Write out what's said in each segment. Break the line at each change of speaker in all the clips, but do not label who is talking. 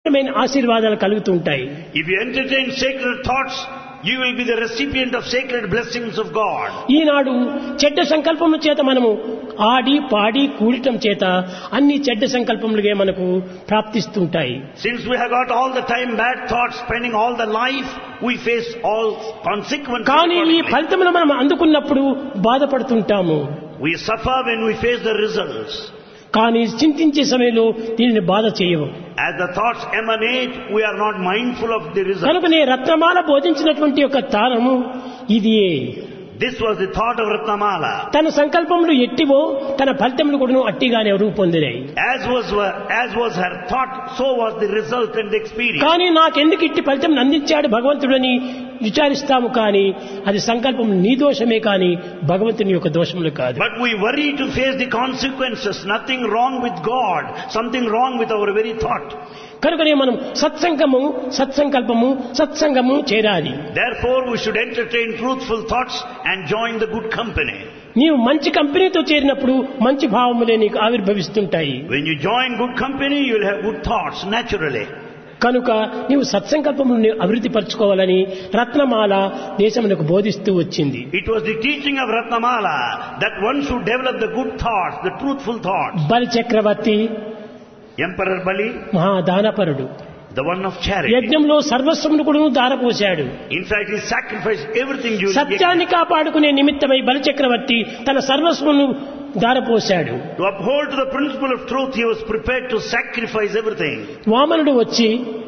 అనేకమైన ఆశీర్వాదాలు కలుగుతుంటాయి
If you entertain sacred thoughts, you will be the recipient of sacred blessings of God.
ఈనాడు చెడ్డ సంకల్పముల చేత మనము ఆడి పాడి కూడటం చేత అన్ని చెడ్డ సంకల్పములుగా మనకు ప్రాప్తిస్తుంటాయి
Since we have got all the time bad thoughts, spending all the life, we face all consequences.
కానీ ఈ
accordingly.
ఫలితములు మనం అందుకున్నప్పుడు బాధపడుతుంటాము
We suffer when we face the results.
కానీ చింతించే సమయంలో దీనిని బాధ చేయవు
As the thoughts emanate, we are not mindful of the results.
కనుకనే రత్నమాల బోధించినటువంటి యొక్క తారము ఇదియే
This was the thought of Ratnamala.
తన సంకల్పములు ఎట్టివో తన ఫలితములు కూడా అట్టిగానే రూపొందినాయి
As was, as was her thought, so was the result and the experience.
కానీ నాకెందుకు ఇట్టి ఫలితం అందించాడు భగవంతుడని విచారిస్తాము కానీ అది సంకల్పం నీ దోషమే కానీ భగవంతుని యొక్క దోషములు కాదు
But we worry to face the consequences. Nothing wrong with God. Something wrong with our very thought.
కనుకనే మనం సత్సంగము సత్సంకల్పము సత్సంగము చేరాలి
Therefore, we should entertain truthful thoughts and join the good company.
నీవు మంచి కంపెనీతో చేరినప్పుడు మంచి భావములే నీకు ఆవిర్భవిస్తుంటాయి
When you join good company, you will have good thoughts naturally.
కనుక నీవు సత్సంకల్పమును అభివృద్ధి పరచుకోవాలని రత్నమాల దేశమునకు బోధిస్తూ వచ్చింది
It was the teaching of Ratnamala that one should develop the good thoughts, the truthful thoughts.
బలి చక్రవర్తి
Emperor Bali,
మహాదానపరుడు
the one of charity.
యజ్ఞంలో సర్వస్వమును కూడా దారపోశాడు
In fact, he sacrificed everything during the
సత్యాన్ని కాపాడుకునే నిమిత్తమై బలి చక్రవర్తి తన సర్వస్వమును దారపోశాడు
To uphold to the principle of truth, he was prepared to sacrifice everything.
వామనుడు వచ్చి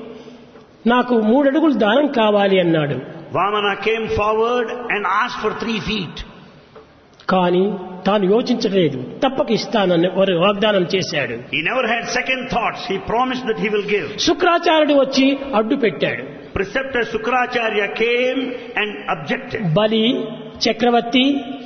నాకు మూడడుగులు దానం కావాలి అన్నాడు
Vamana came forward and asked for three feet.
కానీ తాను యోచించలేదు తప్పక ఇస్తానని వారు వాగ్దానం చేశాడు
He never had second thoughts. He promised that he will give.
శుక్రాచార్యుడు వచ్చి అడ్డు పెట్టాడు
Preceptor Sukracharya came and objected.
బలి చక్రవర్తి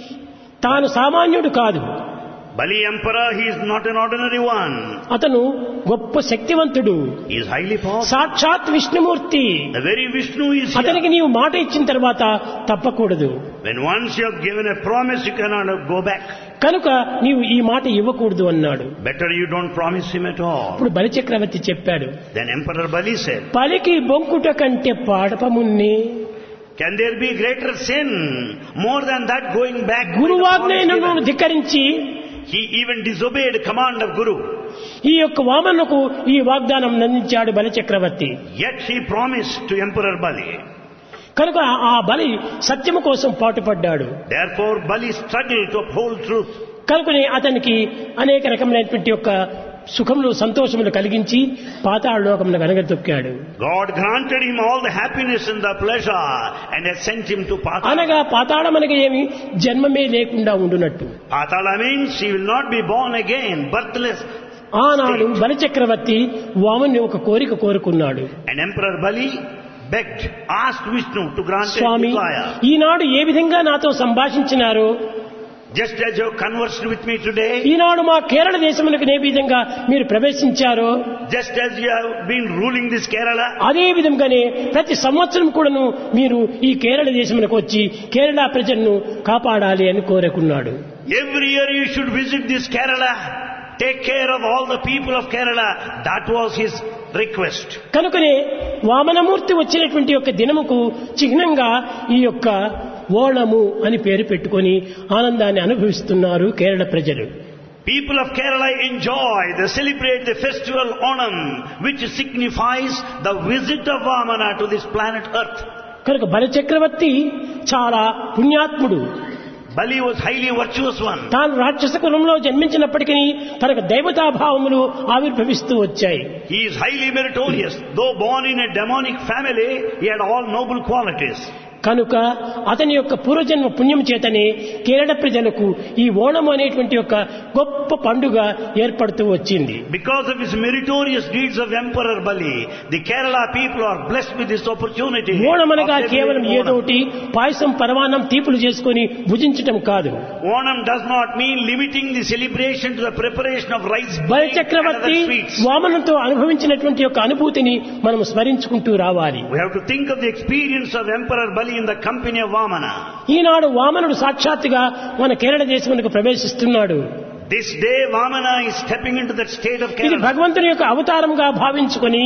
తాను సామాన్యుడు కాదు
Bali Emperor, he is not an ordinary one.
అతను గొప్ప శక్తివంతుడు
He is highly powerful.
సాక్షాత్ Vishnumurthy
The very Vishnu is
అతనికి
here.
నీవు మాట ఇచ్చిన తర్వాత తప్పకూడదు
When once you have given a promise, you cannot go back.
కనుక నీవు ఈ మాట ఇవ్వకూడదు అన్నాడు
Better you don't promise him at all.
ఇప్పుడు బలి చక్రవర్తి చెప్పాడు
Then Emperor Bali said,
పలికి బొంకుట కంటే పాడపమున్ని
Can there be greater sin? More than that going back. with the
గురువాజ్ఞను
promise given?"
ధిక్కరించి
He even disobeyed command of Guru.
ఈ యొక్క వామనకు ఈ వాగ్దానం అందించాడు బలి చక్రవర్తి
Yet he promised to Emperor Bali.
కనుక ఆ బలి సత్యము కోసం పాటుపడ్డాడు
Therefore Bali struggled to uphold truth.
కనుకనే అతనికి అనేక రకమైనటువంటి యొక్క సుఖములు సంతోషములు కలిగించి పాతాళ లోకములకు అనగదొక్కాడు
God granted him all the happiness and the pleasure and has sent him to Patala.
అనగా పాతాళం అనగా ఏమి జన్మమే లేకుండా ఉండునట్టు
Patala means he will not be born again, birthless.
ఆనాడు బలి చక్రవర్తి వామని ఒక కోరిక కోరుకున్నాడు
And Emperor Bali begged, asked Vishnu to grant a
Swamy
desire.
ఈనాడు ఏ విధంగా నాతో సంభాషించినారో
Just as you have conversed with me today,
ఈనాడు మా కేరళ దేశములకు ఏ విధంగా మీరు ప్రవేశించారో
just as you have been ruling this Kerala,
అదే విధంగానే ప్రతి సంవత్సరం కూడాను మీరు ఈ కేరళ దేశములకు వచ్చి కేరళ ప్రజలను కాపాడాలి అని కోరుకున్నాడు
every year you should visit this Kerala, take care of all the people of Kerala. That was his request.
కనుకనే వామనమూర్తి వచ్చినటువంటి యొక్క దినముకు చిహ్నంగా ఈ యొక్క ఓణము అని పేరు పెట్టుకొని ఆనందాన్ని అనుభవిస్తున్నారు కేరళ ప్రజలు
People of Kerala enjoy, they celebrate the festival Onam, which signifies the visit of Vamana to this planet Earth.
కనుక బలచక్రవర్తి చాలా పుణ్యాత్ముడు
Bali was highly virtuous one.
తాను రాక్షస కులంలో జన్మించినప్పటికీ తనకు దైవతాభావములు ఆవిర్భవిస్తూ వచ్చాయి
He is highly meritorious. Though born in a demonic family, he had all noble qualities.
కనుక అతని యొక్క పూర్వజన్మ పుణ్యం చేతనే కేరళ ప్రజలకు ఈ ఓణం అనేటువంటి యొక్క గొప్ప పండుగ ఏర్పడుతూ వచ్చింది
Because of his meritorious deeds of Emperor Bali, the Kerala people are blessed with this opportunity.
Onam అనగా
of
కేవలం
celebrating Onam.
ఏదోటి పాయసం పరమాన్నం తీపులు చేసుకొని భుజించటం కాదు
Onam does not mean limiting the celebration to the preparation of rice
బలి
cake and
Chakravarthi
other sweets.
వామనంతో అనుభవించినటువంటి యొక్క అనుభూతిని మనం స్మరించుకుంటూ రావాలి
We have to think of the experience of Emperor Bali in the company of Vamana.
ఈనాడు వామనుడు సాక్షాత్తుగా మన కేరళ దేశమునకు ప్రవేశిస్తున్నాడు
This day Vamana is stepping into that state of
ఇది
Kerala.
భగవంతుని యొక్క అవతారంగా భావించుకొని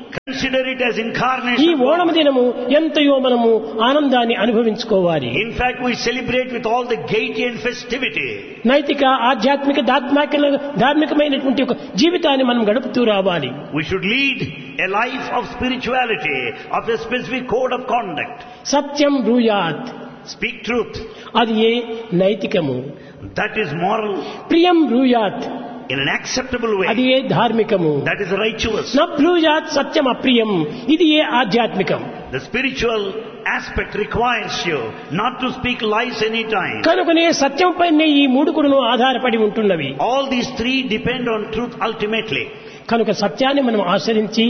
Consider it as
ఈ
incarnation. of
ఓణము
God.
దినము ఎంతయో మనము ఆనందాన్ని అనుభవించుకోవాలి
In fact, we celebrate with all the gaiety and festivity.
నైతిక ఆధ్యాత్మిక దాత్మిక ధార్మికమైనటువంటి ఒక జీవితాన్ని మనం గడుపుతూ రావాలి
We should lead a life of spirituality, of a specific code of conduct.
Satyam బ్రూయాత్
Speak truth.
అది ఏ నైతికము
That is moral
ప్రియం బ్రూయాత్
in an acceptable
అది
way.
A ధార్మికము
That is righteous.
న బ్రూయాత్ సత్యం అప్రియం ఇది ఏ ఆధ్యాత్మికం
The spiritual aspect requires you not to speak lies any time.
కనుకనే సత్యం పైనే ఈ మూడు కూడాను ఆధారపడి ఉంటున్నవి
All these three depend on truth ultimately.
కనుక సత్యాన్ని మనం ఆచరించి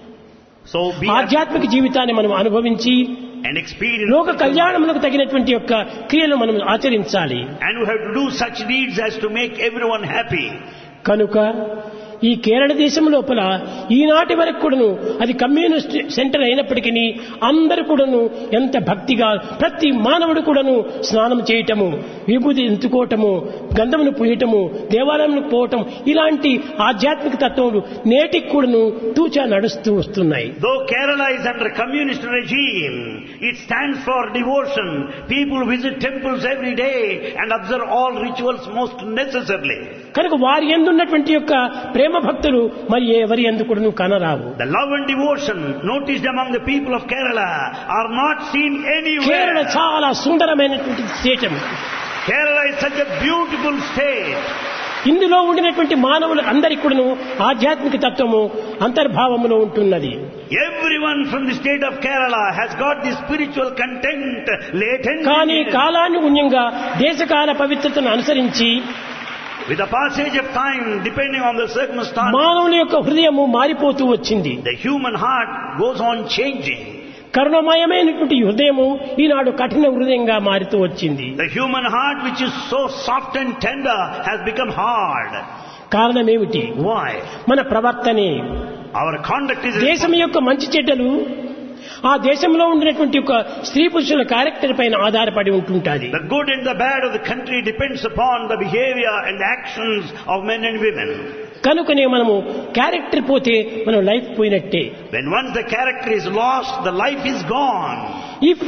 So be
ఆధ్యాత్మిక జీవితాన్ని మనం అనుభవించి
and experience.
లోక కళ్యాణములకు తగినటువంటి యొక్క క్రియలు మనం ఆచరించాలి
And we have to do such deeds as to make everyone happy.
కనుక ఈ కేరళ దేశం లోపల ఈనాటి వరకు కూడాను అది కమ్యూనిస్ట్ సెంటర్ అయినప్పటికీ అందరు కూడాను ఎంత భక్తిగా ప్రతి మానవుడు కూడాను స్నానం చేయటము విభూతి ఎంచుకోవటము గంధమును పూయటము దేవాలయంకు పోవటం ఇలాంటి ఆధ్యాత్మిక తత్వములు నేటికి కూడాను తూచా నడుస్తూ వస్తున్నాయి
Though Kerala is under communist regime, it stands for devotion. People visit temples every day and observe all rituals most necessarily.
కనుక వారి ఎందున్నటువంటి యొక్క ప్రేమ భక్తులు మరి ఎవరి ఎందు కూడాను కనరావు
The love and devotion noticed among the people of Kerala are not seen
Kerala
anywhere.
చాలా సుందరమైనటువంటి దేశం
Kerala is such a beautiful state.
ఇందులో ఉండినటువంటి మానవులు అందరికి కూడాను ఆధ్యాత్మిక తత్వము అంతర్భావములో ఉంటున్నది
Everyone from the state of Kerala has got the spiritual content latent. in
కానీ
it.
కాలానుగుణ్యంగా దేశకాల పవిత్రతను అనుసరించి
With the passage of time, depending on the circumstance,
మానవుని యొక్క హృదయము మారిపోతూ వచ్చింది
the human heart goes on changing.
కరుణమయమైనటువంటి ఈ హృదయము ఈనాడు కఠిన హృదయంగా మారుతూ వచ్చింది
The human heart, which is so soft and tender, has become hard.
కారణమేమిటి
Why?
మన ప్రవర్తనే
Our conduct is
దేశం యొక్క మంచి చెడ్డలు ఆ దేశంలో ఉండినటువంటి ఒక స్త్రీ పురుషుల క్యారెక్టర్ పైన ఆధారపడి ఉంటుంటాది
the good and the bad of the country depends upon the behavior and the actions of men and women.
కనుకనే మనము క్యారెక్టర్ పోతే మనం లైఫ్ పోయినట్టే
When once the character is lost, the life is gone.
If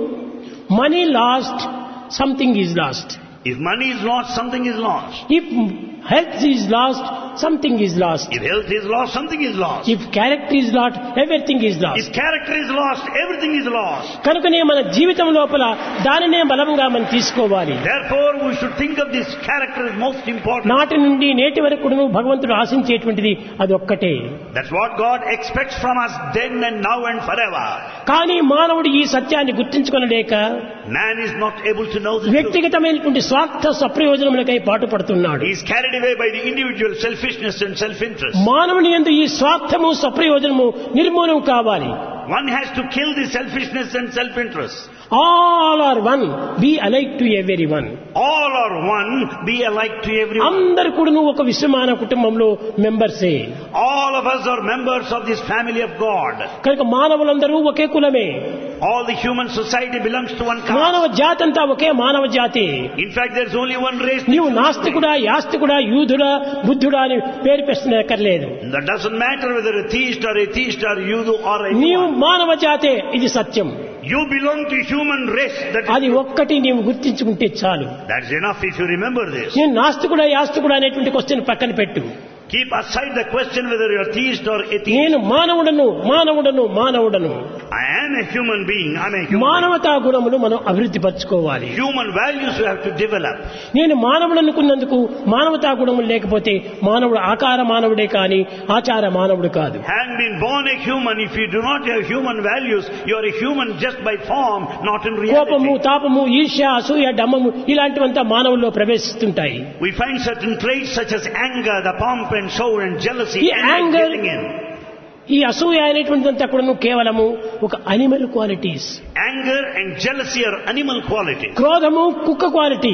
money lost something is lost
If money is lost, something is lost.
If health is lost something is lost
If health is lost, something is lost.
If character is lost everything is
If
lost
character is lost, everything is lost.
కనుకనే మన జీవితం లోపల దానినే బలంగా మనం తీసుకోవాలి
Therefore, we should think of this character as most important.
నాటి నుండి నేటి వరకు కూడాను భగవంతుడు ఆశించేటువంటిది అది ఒక్కటే
That's what God expects from us then and now and forever.
కానీ మానవుడు ఈ సత్యాన్ని గుర్తించుకొనలేక
Man is not able to know the truth.
వ్యక్తిగతమైనటువంటి స్వార్థ సప్రయోజనములకై పాటుపడుతున్నాడు
He is carried away by the individual selfishness and self-interest.
మానవుని ఎందు ఈ స్వార్థము సప్రయోజనము నిర్మూలం కావాలి
One has to kill the selfishness and self-interest.
All are one be alike to every one
All are one, be alike to everyone.
అందరు కూడాను ఒక విశ్వమాన కుటుంబంలో మెంబర్సే
All of us are members of this family of God.
కనుక మానవులందరూ ఒకే కులమే
All the human society belongs to one caste.
మానవ జాతి అంతా ఒకే మానవ జాతి
In fact, there's only one race.
నీవు నాస్తికుడా యాస్తికుడా యూదుడా బుద్ధుడా అని పేరు పెట్టనక్కర్లేదు
That doesn't matter whether a theist or atheist or Yudu or
నీవు
anyone.
మానవ జాతే ఇది సత్యం
You belong to human race. That
అది ఒక్కటి నీవు గుర్తించుకుంటే చాలు
That's enough if you remember this.
నేను నాస్తికుడా యాస్తికుడా అనేటువంటి క్వశ్చన్ పక్కన పెట్టు
Keep aside the question whether you're theist or atheist.
నేను మానవుడను మానవుడను మానవుడను
I am a human being. I'm a human.
మానవతా గుణములు మనం అభివృద్ధి పరచుకోవాలి
Human values you have to develop.
నేను మానవుడు అనుకున్నందుకు మానవతా గుణములు లేకపోతే మానవుడు ఆకార మానవుడే కాని ఆచార మానవుడు కాదు
Having been born a human, if you do not have human values, you are a human just by form, not in
కోపము
reality.
తాపము ఈర్ష్య అసూయ డమ్మము ఇలాంటివంతా మానవుల్లో ప్రవేశిస్తుంటాయి
We find certain traits such as anger, the pomp and show and jealousy
The
and
anger-
getting in.
ఈ అసూయ అనేటువంటిదంతా కూడా కేవలము ఒక animal qualities
Anger and jealousy are animal qualities.
క్రోధము కుక్క quality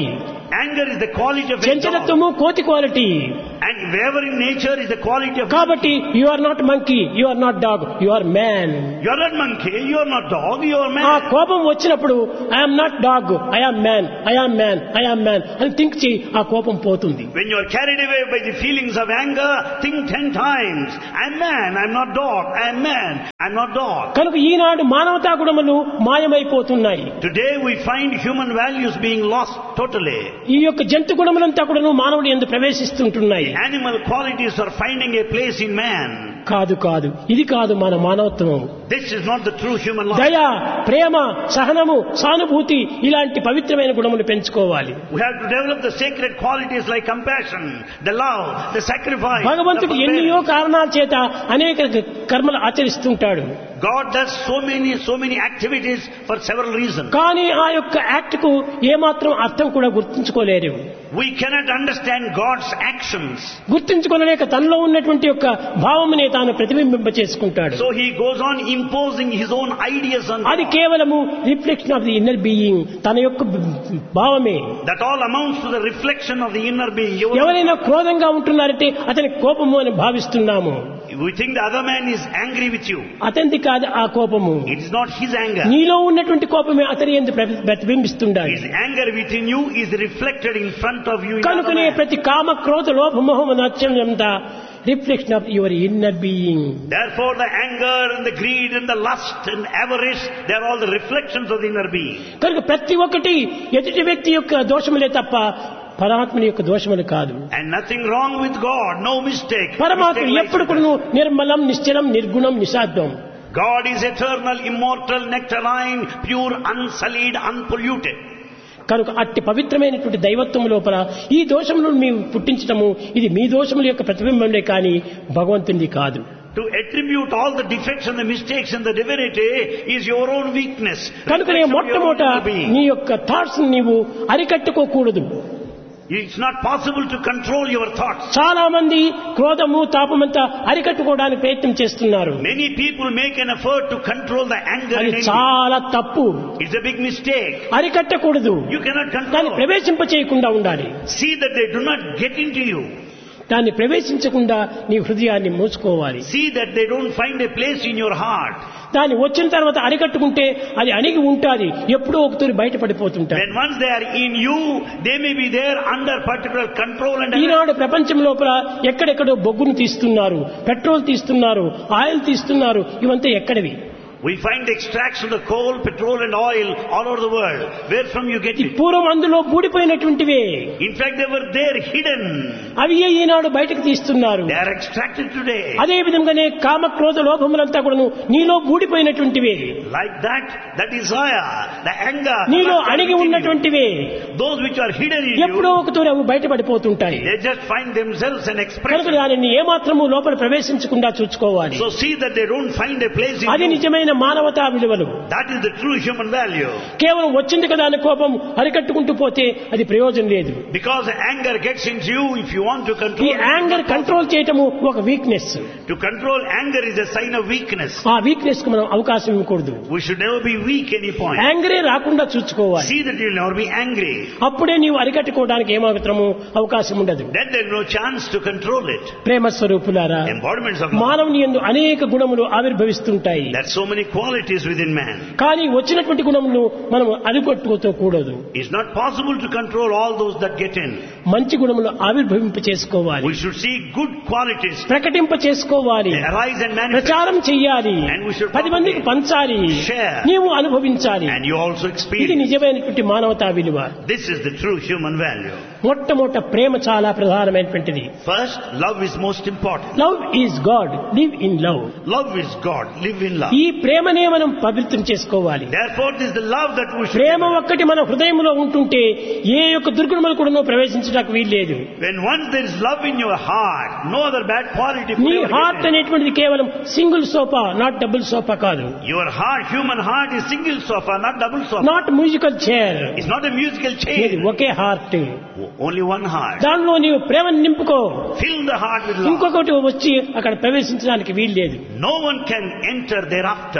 Anger is the quality of a dog.
చంచలత్వము కోతి quality
And wavering nature is the quality of
కాబట్టి you are not monkey you are not dog you are man
You are not monkey, you are not dog, you are
ఆ
man.
కోపం వచ్చినప్పుడు I'm not dog I am man I am man I am man అని think చేయి ఆ కోపం పోతుంది
When you are carried away by the feelings of anger, think ten times. I'm man, I'm not dog. I'm man, I'm not dog.
కనుక ఈనాడు మానవతా గుణములు మాయమైపోతున్నాయి
Today we find human values being lost totally.
ఈ యొక్క జంతు గుణములంతా కూడాను మానవుడు ఎందు ప్రవేశిస్తుంటున్నాయి
Animal qualities are finding a place in man.
కాదు కాదు ఇది కాదు మన మానవత్వం
This is not the true human life.
దయ ప్రేమ సహనము సానుభూతి ఇలాంటి పవిత్రమైన గుణములు పెంచుకోవాలి
We have to develop the sacred qualities like compassion, the love, the sacrifice.
భగవంతుడు
the
ఎన్నో
forbearance.
కారణాల చేత అనేక కర్మలు ఆచరిస్తుంటాడు
God does so many, so many activities for several reasons.
కానీ ఆ యొక్క యాక్ట్ కు ఏమాత్రం అర్థం కూడా గుర్తించుకోలేరు
We cannot understand God's actions.
గుర్తించుకోలేక తనలో ఉన్నటువంటి యొక్క భావమునే తాను ప్రతిబింబింప చేసుకుంటాడు
So he goes on imposing his own ideas on
అది
God.
కేవలము reflection of the inner being తన యొక్క భావమే
That all amounts to the reflection of the inner being. You-
ఎవరైనా క్రోధంగా ఉంటున్నారంటే అతని కోపము అని భావిస్తున్నాము
We think the other man is angry with you.
అతనిది కాదు ఆ కోపము
It is not his anger.
నీలో ఉన్నటువంటి కోపమే అతని ఎందు ప్రతి- ప్రతిబింబిస్తుండాలి
His anger within you is reflected in front of you. in the other
కనుకనే
man.
ప్రతి కామ క్రోధ లోభ మొహమ నచ్చంతా reflection of your inner being
Therefore the anger and the greed and the lust and avarice, they are all the reflections of the inner being.
కనుక ప్రతి ఒక్కటి ఎదుటి వ్యక్తి యొక్క దోషములే తప్ప పరమాత్మని యొక్క దోషములు కాదు
And nothing wrong with God, no mistake.
పరమాత్మ
Mistake lies
ఎప్పుడు
with
కూడా నిర్మలం నిశ్చలం నిర్గుణం నిశాబ్దం
God is eternal, immortal, nectarine, pure, unsullied, unpolluted.
కనుక అట్టి పవిత్రమైనటువంటి దైవత్వం లోపల ఈ దోషములను మేము పుట్టించటము ఇది మీ దోషముల యొక్క ప్రతిబింబంలే కానీ భగవంతునిది కాదు
To attribute all the defects and the mistakes in the divinity is your own weakness.
కనుకనే
Reflection of your own
మొట్టమొదట
inner being.
నీ యొక్క థాట్స్ నీవు అరికట్టుకోకూడదు
It's not possible to control your thoughts.
చాలా మంది క్రోధము తాపమంతా అరికట్టుకోవడానికి ప్రయత్నం చేస్తున్నారు
Many people make an effort to control the anger
అది
and envy.
చాలా తప్పు
It's a big mistake.
అరికట్టకూడదు
You cannot
దాన్ని
control.
ప్రవేశింప చేయకుండా ఉండాలి
See that they do not get into you.
దాన్ని ప్రవేశించకుండా నీ హృదయాన్ని మూసుకోవాలి
See that they don't find a place in your heart.
దాన్ని వచ్చిన తర్వాత అరికట్టుకుంటే అది అణిగి ఉంటాది ఎప్పుడో ఒకతూరి బయటపడిపోతుంటారు
When once they are in you, they may be there under particular control and
ఈనాడు ప్రపంచం లోపల ఎక్కడెక్కడో బొగ్గును తీస్తున్నారు పెట్రోల్ తీస్తున్నారు ఆయిల్ తీస్తున్నారు ఇవంతా ఎక్కడివి
We find extracts of the coal, petrol and oil all over the world. Where from you get
ఈ
it?
పూర్వం అందులో బూడిపోయినటువంటివే
In fact, they were there hidden.
అవి ఈనాడు బయటకు తీస్తున్నారు
They are extracted today.
అదే విధంగానే కామ క్రోధ లోభములంతా కూడాను నీలో బూడిపోయినటువంటివే
Like that, the desire, the anger, the
నీలో
lust are
అణిగి
within you.
మంచి గుణములు ఆవిర్భవింప చేసుకోవాలి
We should see good qualities
ప్రకటింప చేసుకోవాలి
arise and manifest.
ప్రచారం చెయ్యాలి
And we should
పది మందికి పంచాలి
share.
నీవు అనుభవించాలి
And you also
ఇది
experience.
నిజమైనటువంటి మానవతా విలువ
This is the true human value.
మొట్టమొదట ప్రేమ చాలా ప్రధానమైనటువంటిది
First, love is most important.
Love is God live in love
Love is God. Live in love.
ఈ ప్రేమనే మనం పవిత్రం చేసుకోవాలి
Therefore, this is the love that we should
Prema
develop.
ఒక్కటి మన హృదయంలో ఉంటుంటే ఏ యొక్క దుర్గుణములు కూడా ప్రవేశించడానికి వీల్లేదు
When once there is love in your heart, no other bad quality could
నీ
ever get
హార్ట్
in.
అనేటువంటిది కేవలం single sofa not double sofa కాదు
Your heart, human heart is single sofa, not double sofa.
Not musical chair
It's not a musical
ఇది
chair.
ఒకే heart
Only one heart.
దానిలో నీవు ప్రేమను నింపుకో
Fill the heart with love.
ఇంకొకటి వచ్చి అక్కడ ప్రవేశించడానికి వీల్లేదు
No one can enter thereafter.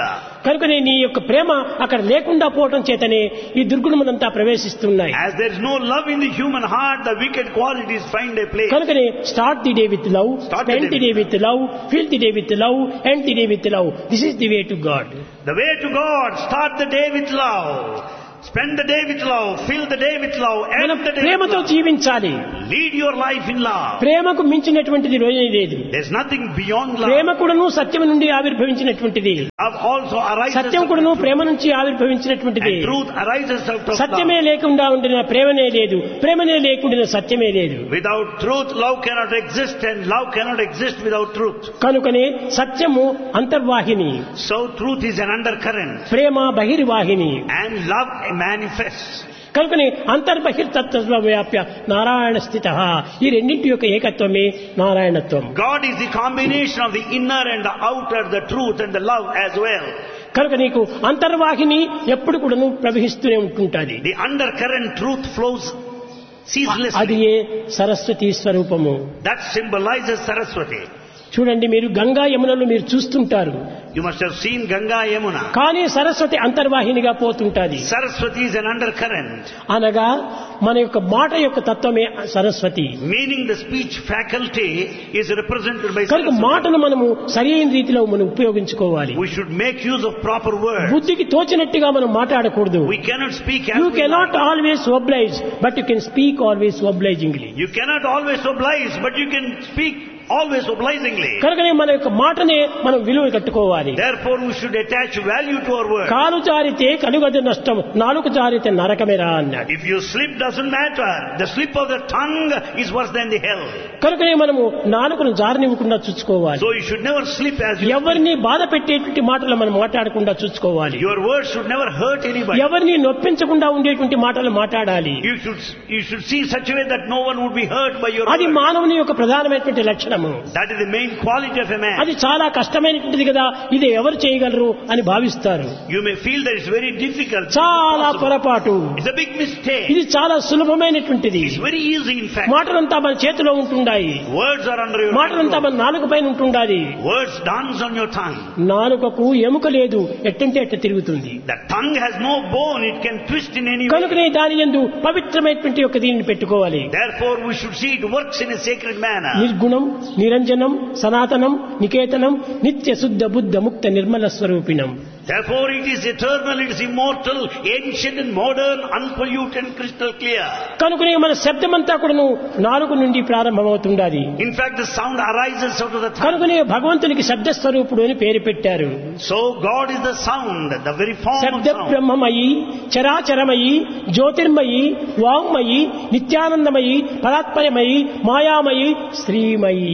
Buddha.
కనుకనే నీ యొక్క ప్రేమ అక్కడ లేకుండా పోవటం చేతనే ఈ దుర్గుణములంతా ప్రవేశిస్తున్నాయి
As there is no love in the human heart, the wicked qualities find a place.
కనుకనే start the day with love
Start the
spend
day
the day with love feel the day with love end the day with love this is the way to God
The way to God, start the day with love. Spend the day with love. Fill the day with love.
మనం
End the day with
ప్రేమతో
love.
జీవించాలి
Lead your life in love.
ప్రేమకు మించినటువంటిది రోజు లేదు
There's nothing beyond love.
ప్రేమ కూడాను సత్యం నుండి ఆవిర్భవించినటువంటిది
Love also arises
Satyam
out of
కూడాను
truth.
ప్రేమ నుంచి ఆవిర్భవించినటువంటిది
And truth arises out of
సత్యమే
love.
లేకుండా ఉండిన ప్రేమనే లేదు ప్రేమనే లేకుండా సత్యమే లేదు
Without truth, love cannot exist and love cannot exist without truth.
కనుకనే సత్యము అంతర్వాహిని
So truth is an undercurrent
Prema బహిర్వాహిని
and love manifests.
కనుకనే అంతర్బహిర్తత్వ వ్యాప్య నారాయణ స్థిత ఈ రెండింటి యొక్క ఏకత్వమే నారాయణత్వం
God is the combination of the inner and the outer, the truth and the love as well.
కనుక నీకు అంతర్వాహిని ఎప్పుడు కూడాను ప్రవహిస్తూనే ఉంటుంటుంది
The undercurrent truth flows
అది
ceaselessly.
ఏ సరస్వతి స్వరూపము
That symbolizes Saraswati.
చూడండి మీరు గంగా యమునలు మీరు చూస్తుంటారు
You must have seen Ganga Yamuna.
కానీ Saraswati అంతర్వాహినిగా పోతుంటాది
Saraswati is an undercurrent,
అనగా మన యొక్క మాట యొక్క తత్వమే Saraswati
meaning the speech faculty is represented by
కనుక
Saraswati.
మాటను మనము సరైన రీతిలో మనం ఉపయోగించుకోవాలి
We should make use of proper words.
బుద్ధికి తోచినట్టుగా మనం మాట్లాడకూడదు
We cannot speak as
you
we
cannot
like.
Always oblige but you can speak always obligingly
You cannot always oblige, but you can speak always obligingly.
కనుకనే మన యొక్క మాటనే మనం విలువ కట్టుకోవాలి
Therefore, we should attach value to our words.
కాలు జారితే కలుగదు నష్టం నాలుగు జారితే నరకమేరా అన్నాడు
If you slip, doesn't matter. The slip of the tongue is worse than the hell.
కనుకనే మనము నాలుకను జారనివ్వకుండా చూసుకోవాలి
So you should never slip as you.
ఎవరిని బాధ పెట్టేటువంటి మాటలు మనం మాట్లాడకుండా చూసుకోవాలి
Your words should never hurt anybody.
ఎవరిని నొప్పించకుండా ఉండేటువంటి మాటలు మాట్లాడాలి
You should you should see such a way that no one would be hurt by your
అది
words.
మానవుని యొక్క ప్రధానమైనటువంటి లక్షణము
That is the main quality of a man.
అది చాలా కష్టమైనటువంటిది కదా ఇది ఎవరు చేయగలరు అని భావిస్తారు
You may feel that it's very difficult.
చాలా
Impossible.
పొరపాటు
It's a big mistake.
ఇది చాలా సులభమైనటువంటిది
It's very easy, in fact.
మాటలంతా మన చేతిలో ఉంటుండాయి
Words are under your
మాటలంతా
control.
మన నాలుగు పైన ఉంటుండాలి
Words dance on your tongue.
నాలుకకు ఎముక లేదు ఎట్టంటే ఎట్ట తిరుగుతుంది
The tongue has no bone. It can twist in any way.
కనుకనే దాని ఎందు పవిత్రమైనటువంటి యొక్క దీనిని పెట్టుకోవాలి
Therefore, we should see it works in a sacred manner.
నిర్గుణం నిరంజనం సనాతనం నికేతనం నిత్య శుద్ధ బుద్ధ ముక్త Nirmala స్వరూపిణం
Therefore, it is eternal, it is immortal, ancient and modern, unpolluted and crystal clear.
కనుకనే మన శబ్దమంతా కూడాను నాలుగు నుండి ప్రారంభమవుతుండాలి
In fact, the sound arises out of the tongue.
కనుకనే భగవంతునికి శబ్ద స్వరూపుడు అని పేరు పెట్టారు
So, God is the sound, the very form of
శబ్ద
sound.
బ్రహ్మమయి చరాచరమయి Jyotirmayi వాంగ్మయి నిత్యానందమయి పరాత్పరమయి మాయామయి శ్రీమయి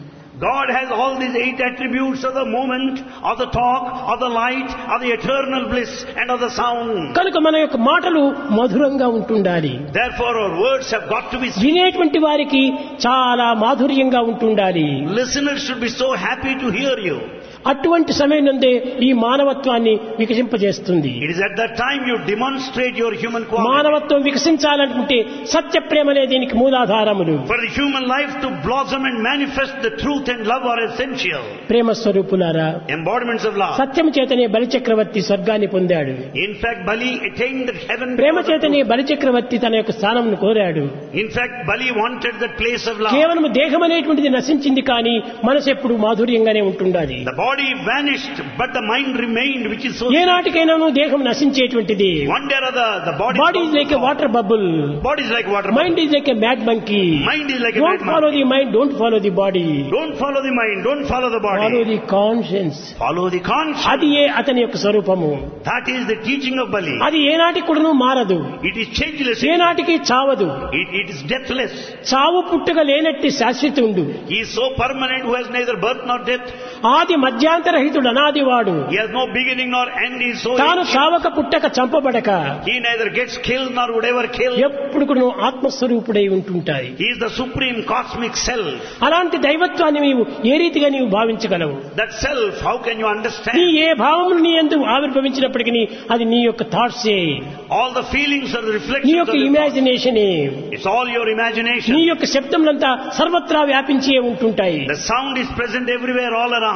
God has all these eight attributes of the moment, of the talk, of the light, of the eternal bliss, and of the sound.
కనుక మన యొక్క మాటలు మధురంగా ఉంటుండాలి
Therefore, our words have got to be sweet.
వినేటువంటి వారికి చాలా మాధుర్యంగా ఉంటుండాలి
Listeners should be so happy to hear you.
అటువంటి సమయం నందే ఈ మానవత్వాన్ని వికసింపజేస్తుంది
It is at that time you demonstrate your human quality.
మానవత్వం వికసించాలనుకుంటే సత్య ప్రేమలే దీనికి మూలాధారములు
For the human life to blossom and manifest the truth and love are essential.
ప్రేమ స్వరూపులారా
Embodiments of love.
సత్యం చేతనే బలిచక్రవర్తి స్వర్గాన్ని పొందాడు
In fact, Bali attained that heaven.
Prema
because of
చేతనే
truth.
బలిచక్రవర్తి తన యొక్క స్థానంను కోరాడు
In fact, Bali wanted that place of love.
కేవలం దేహం అనేటువంటిది నశించింది కానీ మనసు ఎప్పుడు మాధుర్యంగానే ఉంటుండాలి
The body vanished, but the mind remained, which is so.
ఏనాటికైనాను దేహం నశించేటువంటిది
One day or other, the body.
Body is like a water bubble
Body is like water.
Mind is like a mad monkey
Mind is like a
don't
madman.
Follow the mind don't follow the body
Don't follow the mind. Don't follow the
follow
body.
The conscience
Follow the conscience.
అది ఏ అతని యొక్క స్వరూపము
That is the teaching of Bali.
అది ఏనాటికి కూడాను మారదు
It is changeless.
ఏనాటికి చావదు
It, it is deathless.
చావు పుట్టుక లేనట్టి శాశ్వతుండు
He is so permanent who has neither birth nor death.
ఆది మధ్యాంతరహితుడు అనాదివాడు
He has no beginning nor end. He is so.
తాను చావక పుట్టక చంపబడక
He neither gets killed nor would ever kill.
ఎప్పుడు కూడా ఆత్మస్వరూపుడై ఉంటుంటాయి
He is the supreme cosmic self.
అలాంటి దైవత్వాన్ని నీవు ఏ రీతిగా నీవు భావించగలవు
That self, how can you
నీ
understand?
ఏ భావములు నీ ఎందుకు ఆవిర్భవించినప్పటికీ అది నీ యొక్క థాట్సే
All the feelings are the
నీ
reflections of
యొక్క
the thought.
ఇమాజినేషనే
It's all your
నీ
imagination.
యొక్క శబ్దములంతా సర్వత్రా వ్యాపించే ఉంటుంటాయి
The sound is present everywhere all around.
ఇప్పుడు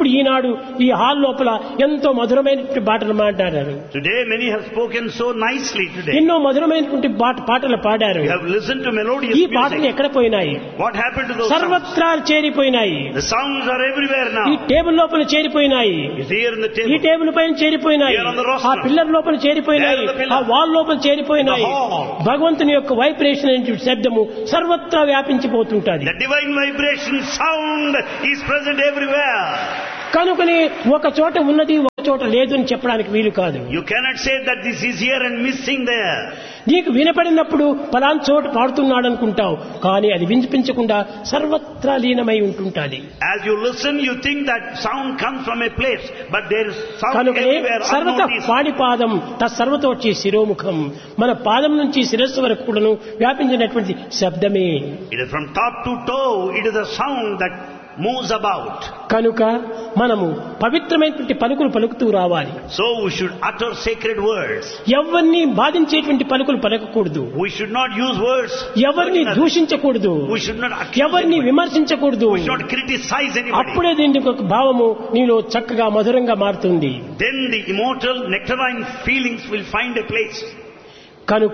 ఇప్పుడు ఈనాడు ఈ హాల్ లోపల ఎంతో మధురమైనటువంటి పాటలు మాట్లాడారు
Today many have spoken so nicely today.
ఎన్నో మధురమైనటువంటి పాట- పాటలు పాడారు
You have listened to melodious
ఈ పాటలు
music.
ఎక్కడ పోయినాయి
What happened to those sounds?
సర్వత్రా చేరిపోయినాయి
The sounds are everywhere
ఈ
now.
టేబుల్ లోపల చేరిపోయినాయి
It's here in the
ఈ
table.
టేబుల్ పైన చేరిపోయినాయి
Here on the rostrum.
ఆ పిల్లర్ లోపల చేరిపోయినాయి
There on the pillar.
ఆ వాల్ లోపల చేరిపోయినాయి
The hall.
భగవంతుని యొక్క వైబ్రేషన్ అనే శబ్దము సర్వత్రా వ్యాపించిపోతుంటది
The divine vibration sound is present everywhere.
కనుకని ఒక చోట ఉన్నది ఒక చోట లేదు అని చెప్పడానికి వీలు కాదు
You cannot say that this is here and missing there.
నీకు వినపడినప్పుడు పలాన్ చోట పాడుతున్నాడు అనుకుంటావు కానీ అది వినిపించకుండా సర్వత్రా లీనమై ఉంటుంటాది
As you listen, you think that sound comes from a place, but there is sound
కనుకనే
everywhere
సర్వత
unnoticed.
పాడి పాదం తత్సర్వతోచి శిరోముఖం మన పాదం నుంచి శిరస్సు వరకు కూడాను వ్యాపించినటువంటి శబ్దమే
It is from top to toe, it is a sound that moves about.
కనుక మనము పవిత్రమైనటువంటి పలుకులు పలుకుతూ రావాలి
So we should utter sacred words.
ఎవరిని బాధించేటువంటి పలుకులు పలకకూడదు
We should not use words.
ఎవరిని దూషించకూడదు
We should not accuse
ఎవరిని
anybody.
విమర్శించకూడదు
We should not criticize anybody.
అప్పుడే దీనికి ఒక భావము నీలో చక్కగా మధురంగా మారుతుంది
Then the immortal nectarine feelings will find a place.
కనుక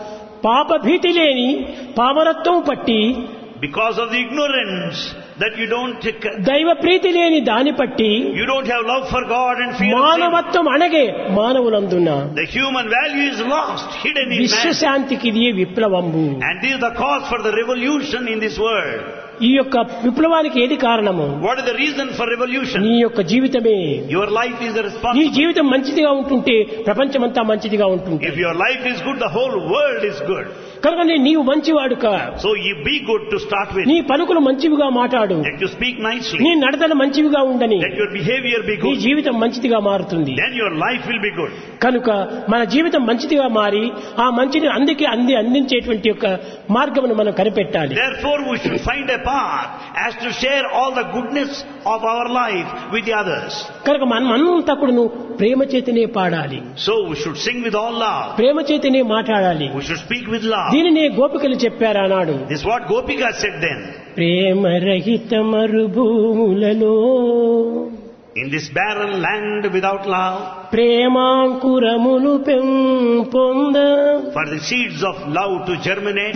పాప భీతి లేని పామరత్వం పట్టి
Because of the ignorance that you don't take,
దైవ ప్రీతి లేని దాని పట్టి
you don't have love for God and fear of sin.
మానవత్వం అనగే మానవులందున
The human value is lost, hidden in man.
విశ్వశాంతికి ఇది విప్లవంబు
And this is the cause for the revolution in this world.
ఈ యొక్క విప్లవానికి ఏది కారణము
What is the reason for revolution?
నీ యొక్క జీవితమే
Your life is the
నీ
responsibility.
జీవితం మంచిదిగా ఉంటుంటే ప్రపంచమంతా మంచిదిగా ఉంటుంది
If your life is good, the whole world is good.
కనుక నీవు మంచివాడు కా
So you be good to start with.
నీ పలుకులు మంచివిగా మాట్లాడు
Let you speak
నీ
nicely.
నడతలు మంచివిగా ఉండని
Let your behavior be
నీ
good.
జీవితం మంచిదిగా మారుతుంది
Then your life will be good.
కనుక మన జీవితం మంచిదిగా మారి ఆ మంచిని అందుకే అంది అందించేటువంటి యొక్క మార్గమును మనం కనిపెట్టాలి
Therefore, we should find a path as to share all the goodness of our life with the others.
కనుక మనం అంతా కూడాను ప్రేమ చేతనే పాడాలి
So we should sing with all love.
ప్రేమ చేతనే మాట్లాడాలి
We should speak with love.
దీనినే గోపికలు చెప్పారు ఆనాడు
This is what Gopika said then.
ప్రేమ రహిత మరుభూములలో
In this barren land without love,
ప్రేమాంకురములు పెంపొంద
for the seeds of love to germinate,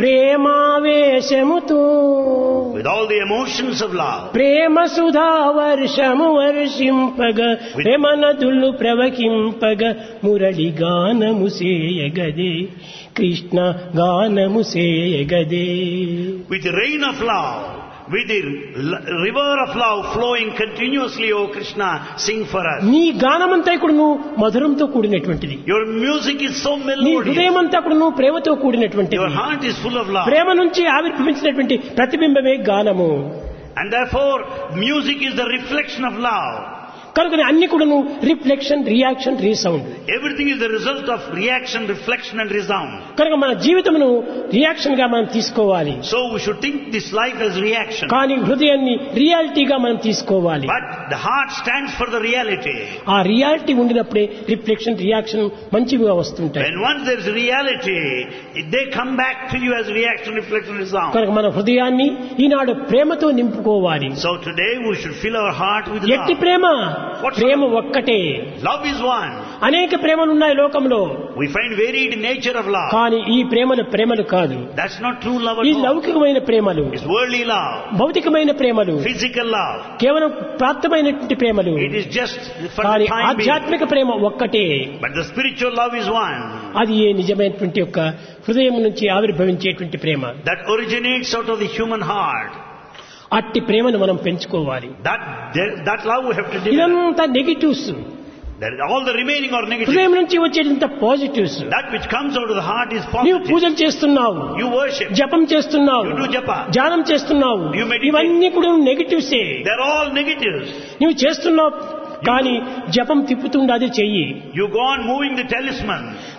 ప్రేమావేశముతో
with all the emotions of love,
ప్రేమ సుధా వర్షము వర్షింపగ ప్రేమ నదులు ప్రవహింపగ మురళి గానము సేయగదే కృష్ణ గానము సేయగదే
with the rain of love, with the l- river of love flowing continuously, O Krishna, sing for us.
నీ గానమంతా కూడాను మధురంతో కూడినటువంటిది
Your music is so
నీ
melodious.
హృదయం అంతా కూడాను ప్రేమతో కూడినటువంటిది
Your heart is full of love.
ప్రేమ నుంచి ఆవిర్భవించినటువంటి ప్రతిబింబమే గానము
And therefore, music is the reflection of love.
కనుక అన్ని కూడాను reflection reaction resound
Everything is the result of reaction, reflection and resound.
కనుక మన జీవితమును రియాక్షన్ గా మనం తీసుకోవాలి
So we should think this life as reaction.
కానీ హృదయాన్ని రియాలిటీగా మనం తీసుకోవాలి
But the heart stands for the reality.
ఆ రియాలిటీ ఉండినప్పుడే రిఫ్లెక్షన్ రియాక్షన్ మంచివిగా వస్తుంటాయి
When once there is reality, they come back to you as reaction, reflection, resound.
కనుక మన హృదయాన్ని ఈనాడు ప్రేమతో నింపుకోవాలి
So today we should fill our heart with
ఎట్టి
love.
ప్రేమ
What's
ప్రేమ ఒక్కటే
Love is one.
అనేక ప్రేమలు ఉన్నాయి లోకంలో
We find varied nature of love.
కానీ ఈ ప్రేమలు ప్రేమలు కాదు
That's not true love
ఈ
at all.
లౌకికమైన ప్రేమలు
It's worldly love,
భౌతికమైన ప్రేమలు
physical love.
కేవలం ప్రాప్తమైనటువంటి ప్రేమలు
It is just for
కానీ
the time being.
ఆధ్యాత్మిక ప్రేమ ఒక్కటే
But the spiritual love is one.
అది ఏ నిజమైనటువంటి యొక్క హృదయం నుంచి ఆవిర్భవించేటువంటి ప్రేమ
That originates out of the human heart.
అట్టి ప్రేమను మనం పెంచుకోవాలి
That, that love we have to develop.
ఇదంతా negatives
That all the remaining are negative.
హృదయం నుంచి వచ్చేటంత positives
That which comes out of the heart is
నీవు
positive.
పూజలు చేస్తున్నావు
You worship.
జపం చేస్తున్నావు
You do japa.
ధ్యానం చేస్తున్నావు
You meditate.
ఇవన్నీ కూడా నెగిటివ్సే
They're all negatives.
నువ్వు చేస్తున్నావు కానీ జపం తిప్పుతుండది చెయ్యి
You go on moving the talisman.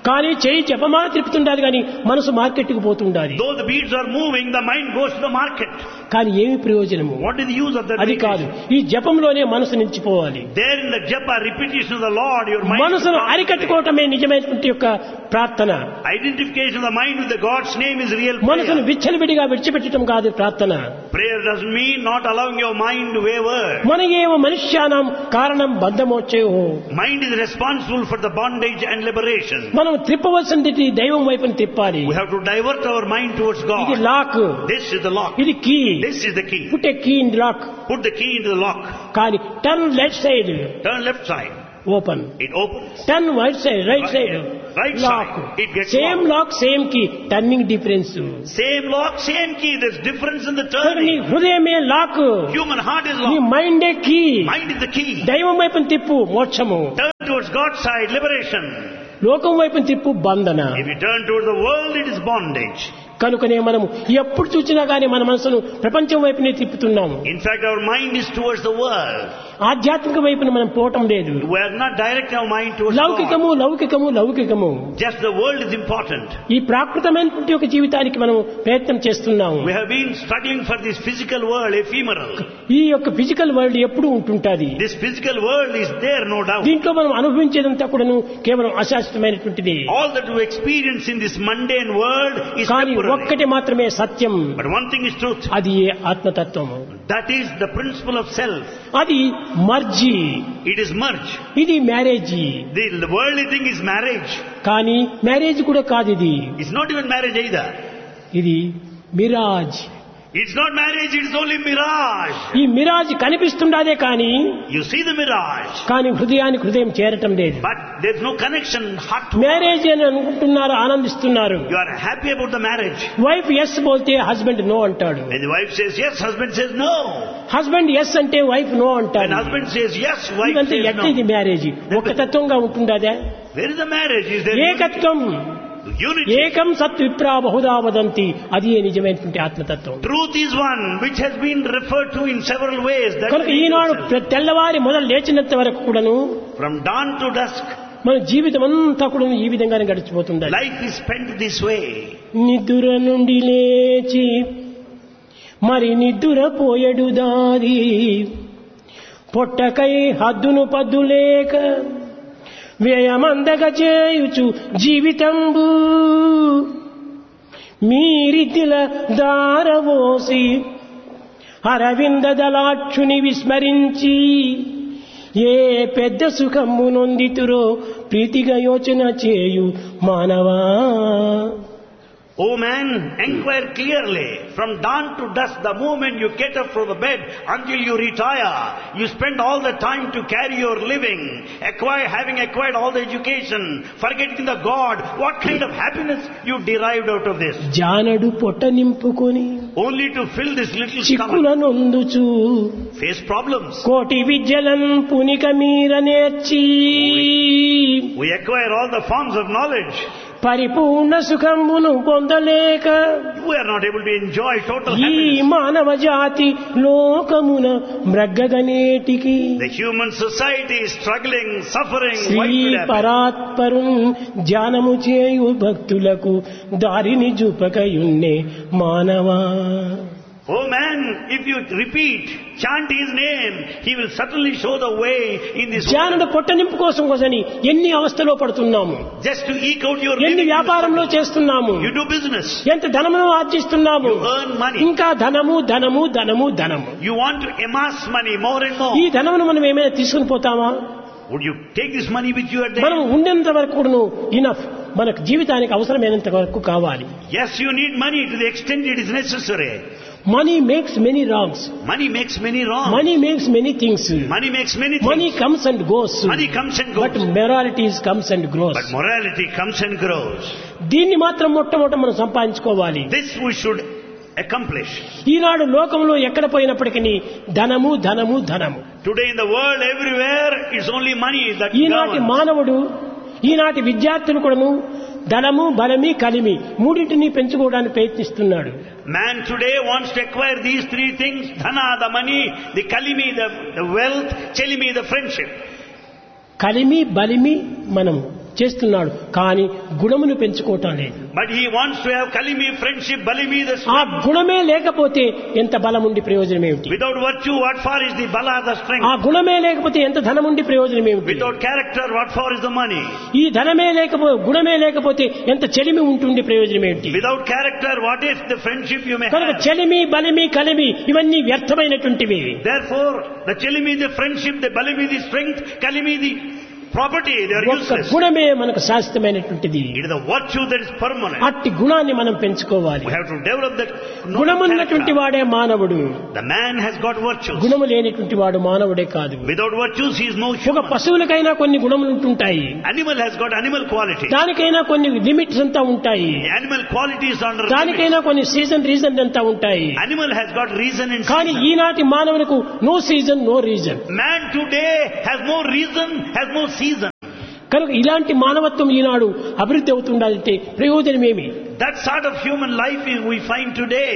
కానీ చేయి జపమాల తిప్పుతుండాలి కానీ మనసు మార్కెట్కి పోతుండాలి
Though the beads are moving, the mind goes to the market.
కానీ ఏమి ప్రయోజనము
What is the use of that?
అది కాదు
meditation?
ఈ జపంలోనే మనసు నిలిచిపోవాలి
There in the japa, repetition of the Lord, your mind.
మనసును
is concentrated.
అరికట్టుకోవటమే నిజమైనటువంటి యొక్క ప్రార్థన
Identification of the mind with the God's name is real
మనసును
prayer.
విచ్చలవిడిగా విడిచిపెట్టడం కాదు ప్రార్థన
Prayer doesn't mean not allowing your mind to waver.
మన ఏవ మనుష్యానం కారణం బంధమోచ్చయో
Mind is responsible for the bondage and liberation.
మనం త్రిప్పవలసింది దైవం వైపుని తిప్పాలి
We have to divert our mind towards
ఇది
God.
Lock
This is the lock.
ఇది key
This is the key.
Put the key in lock
Put the key into the lock.
కానీ turn left side
Turn left side.
Open
It opens.
Turn right side right side
Right
lock
side. It gets
same
locked.
Lock same key turning difference
Same lock, same key. There's difference in the
నీ
turning.
హృదయమే lock
Human heart is
నీ
locked.
మైండే key
Mind is the key.
దైవం వైపుని తిప్పు మోక్షము
Turn towards God's side, liberation.
లోకం వైపుని తిప్పు బంధన
If you turn towards the world, it is bondage.
కనుకనే మనము ఎప్పుడు చూసినా గానీ మన మనసును ప్రపంచం వైపునే తిప్పుతున్నాము
In fact, our mind is towards the world.
ఆధ్యాత్మిక వైపున మనం పోవటం లేదు
We are not directing our mind towards God.
లౌకికము లౌకికము లౌకికము
Just the world is important.
ఈ ప్రాకృతమైనటువంటి ఒక జీవితానికి మనం ప్రయత్నం చేస్తున్నాము
We have been struggling for this physical world, ephemeral.
ఈ యొక్క ఫిజికల్ వరల్డ్ ఎప్పుడు ఉంటుంటాది
This physical world is there, no doubt.
దీంట్లో మనం అనుభవించేదంతా కూడాను కేవలం అశాశ్వతమైనటువంటిది
All that we experience in this mundane world is
కానీ
temporary.
ఒక్కటి మాత్రమే సత్యం
But one thing is truth.
అది ఏ ఆత్మతత్వము
That is the principle of self.
అది మర్జీ
It is merge.
ఇది marriage
The, the worldly thing is marriage.
కానీ marriage కూడా కాదు ఇది
It's not even marriage either.
ఇది Miraz
It's not marriage, it's only mirage.
ఈ మిరాజ్ కనిపిస్తుండదే కానీ
You see the mirage,
కానీ హృదయానికి హృదయం చేరటం లేదు
but there's no connection heart to heart.
Marriage అని అనుకుంటున్నారు ఆనందిస్తున్నారు
You are happy about the marriage.
Wife yes బోల్తే హస్బెండ్ నో అంటాడు
And the wife says yes, husband says no.
Husband yes అంటే వైఫ్ నో
And
అంటాడు
husband says yes, wife
ఇదంతా
says
ఎట్లా ఇది
no.
మ్యారేజ్ ఒక తత్వంగా ఉంటుండదే
Where is the marriage? Is there
ఏకత్వం
unity?
ఏకం సత్ విప్రా బహుదా వదంతి అది ఏ నిజమైనటువంటి ఆత్మతత్వం
Truth is one, which has been referred to in several ways. That's
కనుక
the
ఈనాడు
truth.
ప్ర- తెల్లవారి మొదలు లేచినంత వరకు కూడాను
From dawn to dusk,
మన జీవితం అంతా కూడా ఈ విధంగానే గడిచిపోతుంది
life is spent this way.
నిద్ర నుండి లేచి మరి నిద్ర పోయడు దారి పొట్టకై హద్దును పద్దు లేక వ్యయమందగ చేయుచు జీవితంబు మీరితిల దారవోసి అరవింద దళాక్షుని విస్మరించి ఏ పెద్ద సుఖము నొందితురో ప్రీతిగా యోచన చేయు మానవా
O man, inquire clearly. From dawn to dusk, the moment you get up from the bed until you retire, you spend all the time to carry your living, acquire, having acquired all the education, forgetting the God. What kind of happiness you derived out of this?
జానడు పొట్ట నింపుకొని
Only to fill this little
చిక్కుల
stomach,
నొందుచు
face problems.
కోటి విద్యలన్ పునిక మీర నేర్చి
We acquire all the forms of knowledge.
పరిపూర్ణ సుఖమును పొందలేక
We are not able to enjoy total
ఈ
happiness.
మానవ జాతి లోకమున మ్రగ్గగనేటికి
The human society is struggling, suffering.
Shri
Why should happen?
పరాత్పరు ధ్యానము చేయు భక్తులకు దారిని చూపకయున్నే మానవా
Oh man, if you repeat, chant his name, he will certainly show the way in this
ధ్యానుడు
world.
పొట్ట నింపు కోసం కోసని ఎన్ని అవస్థలో పడుతున్నాము
Just to eke out your
ఎన్ని
living. you
వ్యాపారంలో
struggle.
చేస్తున్నాము
You do business.
ఎంత ధనమును ఆర్జిస్తున్నాము
You earn money.
ఇంకా ధనము ధనము ధనము ధనము
You want to amass money more and more.
ఈ ధనమును మనం ఏమైనా తీసుకుని పోతామా
Would you take this money with you at the
మనం
end?
ఉండేంత వరకు కూడాను ఇనఫ్ మనకు జీవితానికి అవసరమైనంత వరకు కావాలి
Yes, you need money to the extent it is necessary.
Money makes many wrongs
Money makes many wrong.
Money makes many things
Money makes many
money
things.
Comes and goes
Money comes and
but
goes.
Moralities comes and grows
But morality comes and grows.
దీన్ని మాత్రం మొట్టమొదట మనం సంపాదించుకోవాలి
This we should accomplish.
ఈనాడు లోకంలో ఎక్కడ పోయినప్పటికీ ధనము ధనము ధనము
Today in the world, everywhere, it's only money that
ఈనాటి
governs.
మానవుడు ఈనాటి విద్యార్థులు కూడాను ధనము బలమి కలిమి మూడింటిని పెంచుకోవడానికి ప్రయత్నిస్తున్నాడు
Man today wants to acquire these three things, dhana, the money, the kalimi, the, the wealth, chelimi, the friendship.
కలిమి బలిమి మనము చేస్తున్నాడు కానీ గుణమును పెంచుకోవటం లేదు
But he wants to have Kalimi friendship, Balimi the
ఆ
strength.
గుణమే లేకపోతే ఎంత బలం ఉండి ప్రయోజనం ఏమిటి
Without virtue, what for is the Bala, the
ఆ
strength?
గుణమే లేకపోతే ఎంత ధనం ఉండి ప్రయోజనం ఏమిటి
Without character, what for is the money?
ఈ ధనమే లేకపోతే గుణమే లేకపోతే ఎంత చెలిమి ఉంటుంది ప్రయోజనం ఏమిటి
Without character, what is the friendship you may
కనుక
have?
చెలిమి బలిమి కలిమి ఇవన్నీ వ్యర్థమైనటువంటివి
Therefore, the Chalimi, the friendship, the Balimi, the strength, Kalimi, the property, they are
ఒక్క
useless.
గుణమే మనకు శాశ్వతమైనటువంటిది
It is the virtue that is permanent.
అట్టి గుణాన్ని మనం పెంచుకోవాలి
We have to develop that noble
గుణమున్నటువంటి
character.
వాడే మానవుడు
The man has got virtues.
గుణము లేనటువంటి వాడు మానవుడే కాదు
Without virtues, he is no
ఒక
human.
పశువులకైనా కొన్ని గుణములు ఉంటుంటాయి
Animal has got animal quality.
దానికైనా కొన్ని లిమిట్స్ అంతా ఉంటాయి
The animal qualities are under limit.
దానికైనా కొన్ని సీజన్ రీజన్ అంతా ఉంటాయి
Animal has got reason and
కానీ
season.
ఈనాటి మానవులకు no season no reason
Man today has no reason, has no season.
కనుక ఇలాంటి మానవత్వం ఈనాడు అభివృద్ధి అవుతుండాలంటే ప్రయోజనమేమి
That sort of human life is we find today.